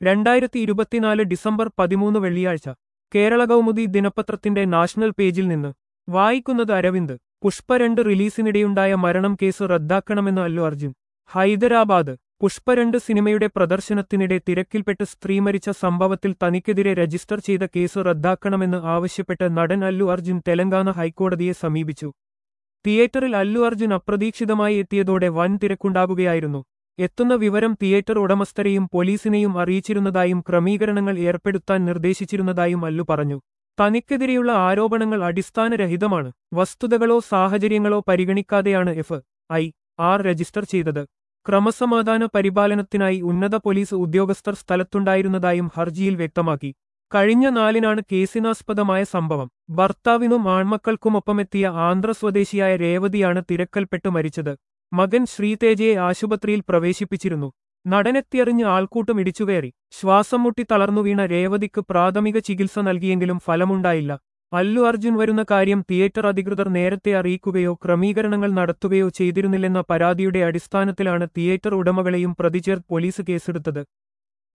രണ്ടായിരത്തി ഇരുപത്തിനാല് ഡിസംബർ പതിമൂന്ന് വെള്ളിയാഴ്ച കേരള കൗമുദി ദിനപത്രത്തിന്റെ നാഷണൽ പേജിൽ നിന്ന് വായിക്കുന്നത് അരവിന്ദ് പുഷ്പ രണ്ട് റിലീസിനിടെയുണ്ടായ മരണം കേസ് റദ്ദാക്കണമെന്ന് അല്ലു അർജുൻ ഹൈദരാബാദ് പുഷ്പ രണ്ട് സിനിമയുടെ പ്രദർശനത്തിനിടെ തിരക്കിൽപ്പെട്ട് സ്ത്രീ മരിച്ച സംഭവത്തിൽ തനിക്കെതിരെ രജിസ്റ്റർ ചെയ്ത കേസ് റദ്ദാക്കണമെന്ന് ആവശ്യപ്പെട്ട് നടൻ അല്ലു അർജുൻ തെലങ്കാന ഹൈക്കോടതിയെ സമീപിച്ചു തിയേറ്ററിൽ അല്ലു അർജുൻ അപ്രതീക്ഷിതമായി എത്തിയതോടെ വൻ തിരക്കുണ്ടാകുകയായിരുന്നു എത്തുന്ന വിവരം തിയേറ്റർ ഉടമസ്ഥരെയും പോലീസിനെയും അറിയിച്ചിരുന്നതായും ക്രമീകരണങ്ങൾ ഏർപ്പെടുത്താൻ നിർദ്ദേശിച്ചിരുന്നതായും അല്ലു പറഞ്ഞു തനിക്കെതിരെയുള്ള ആരോപണങ്ങൾ അടിസ്ഥാനരഹിതമാണ് വസ്തുതകളോ സാഹചര്യങ്ങളോ പരിഗണിക്കാതെയാണ് എഫ് ഐ ആർ രജിസ്റ്റർ ചെയ്തത് ക്രമസമാധാന പരിപാലനത്തിനായി ഉന്നത പോലീസ് ഉദ്യോഗസ്ഥർ സ്ഥലത്തുണ്ടായിരുന്നതായും ഹർജിയിൽ വ്യക്തമാക്കി കഴിഞ്ഞ നാലിനാണ് കേസിനാസ്പദമായ സംഭവം ഭർത്താവിനും ആൺമക്കൾക്കുമൊപ്പമെത്തിയ ആന്ധ്ര സ്വദേശിയായ രേവതിയാണ് തിരക്കൽപ്പെട്ട് മരിച്ചത് മകൻ ശ്രീതേജയെ ആശുപത്രിയിൽ പ്രവേശിപ്പിച്ചിരുന്നു നടനെത്തിയറിഞ്ഞ് ആൾക്കൂട്ടം ഇടിച്ചുകയറി ശ്വാസം മുട്ടി തളർന്നു വീണ രേവതിക്ക് പ്രാഥമിക ചികിത്സ നൽകിയെങ്കിലും ഫലമുണ്ടായില്ല അല്ലു അർജുൻ വരുന്ന കാര്യം തിയേറ്റർ അധികൃതർ നേരത്തെ അറിയിക്കുകയോ ക്രമീകരണങ്ങൾ നടത്തുകയോ ചെയ്തിരുന്നില്ലെന്ന പരാതിയുടെ അടിസ്ഥാനത്തിലാണ് തിയേറ്റർ ഉടമകളെയും പ്രതിചേർ പോലീസ് കേസെടുത്തത്